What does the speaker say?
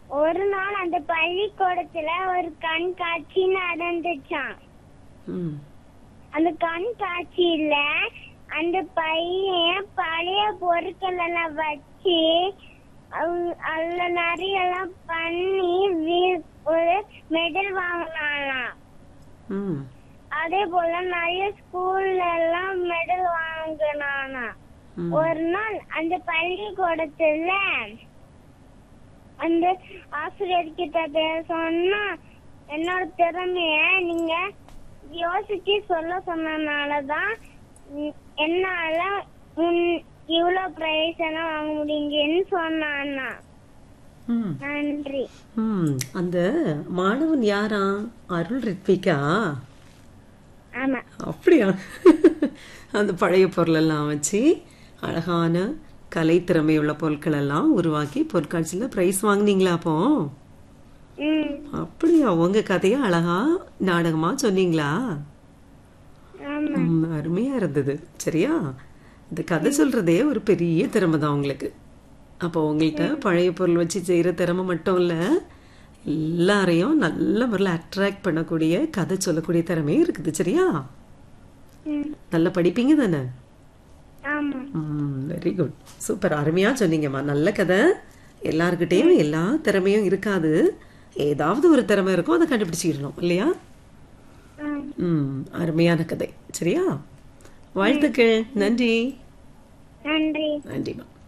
ஒரு நாள் அந்த பள்ளிக்கூடத்துல ஒரு கண்காட்சி நடந்துச்சாம் ம் அந்த கண்காட்சியில அந்த பையன் பழைய பொருட்கள் எல்லாம் வச்சு அவ- அதுல நிறைய எல்லாம் பண்ணி வி- ஒரு மெடல் வாங்கினாலாம் ம் அதே போல நிறைய ஸ்கூல்ல எல்லாம் மெடல் வாங்கினானா ம். ஒரு நாள் அந்த பள்ளிக்கூடத்துல அந்த ஆசிரியர் கிட்ட சொன்னா என்னோட திறமைய நீங்க யோசிச்சு சொல்ல சொன்னனாலதான் உம், என்னால உன் இவ்வளவு பிரைஸ் எல்லாம் வாங்க முடியுங்கன்னு சொன்னானா ம் நன்றி ம் அந்த மாணவன் யாரா அருள் ரித்விகா ஆமா அப்படியா அந்த பழைய பொருளெல்லாம் வச்சு அழகான கலைத்திறமை உள்ள பொருட்கள் எல்லாம் உருவாக்கி பொருட்காட்சியில் ப்ரைஸ் வாங்குனீங்களா அப்போ உம் அப்படியா உங்க கதையை அழகா நாடகமா சொன்னீங்களா ஆமா ம், அருமையா இருந்தது சரியா இந்த கதை சொல்றதே ஒரு பெரிய திறமை தான் உங்களுக்கு அப்போ உங்கள்கிட்ட பழைய பொருள் வச்சு செய்யற திறமை மட்டும் இல்ல எல்லாரையும் நல்ல முறையில் அட்ராக்ட் பண்ணக்கூடிய கதை சொல்லக்கூடிய திறமையும் இருக்குது சரியா உம் நல்லா படிப்பீங்க தானே ஆமா வெரி குட் சூப்பர் அருமையா சொன்னீங்கம்மா நல்ல கதை எல்லாருக்கிட்டேயும் எல்லா திறமையும் இருக்காது ஏதாவது ஒரு திறமை இருக்கும் அதை கண்டுபிடிச்சிடணும் இல்லையா ஆமா ம் அருமையான கதை சரியா வாழ்த்துக்கள் நன்றி நன்றி நன்றிம்மா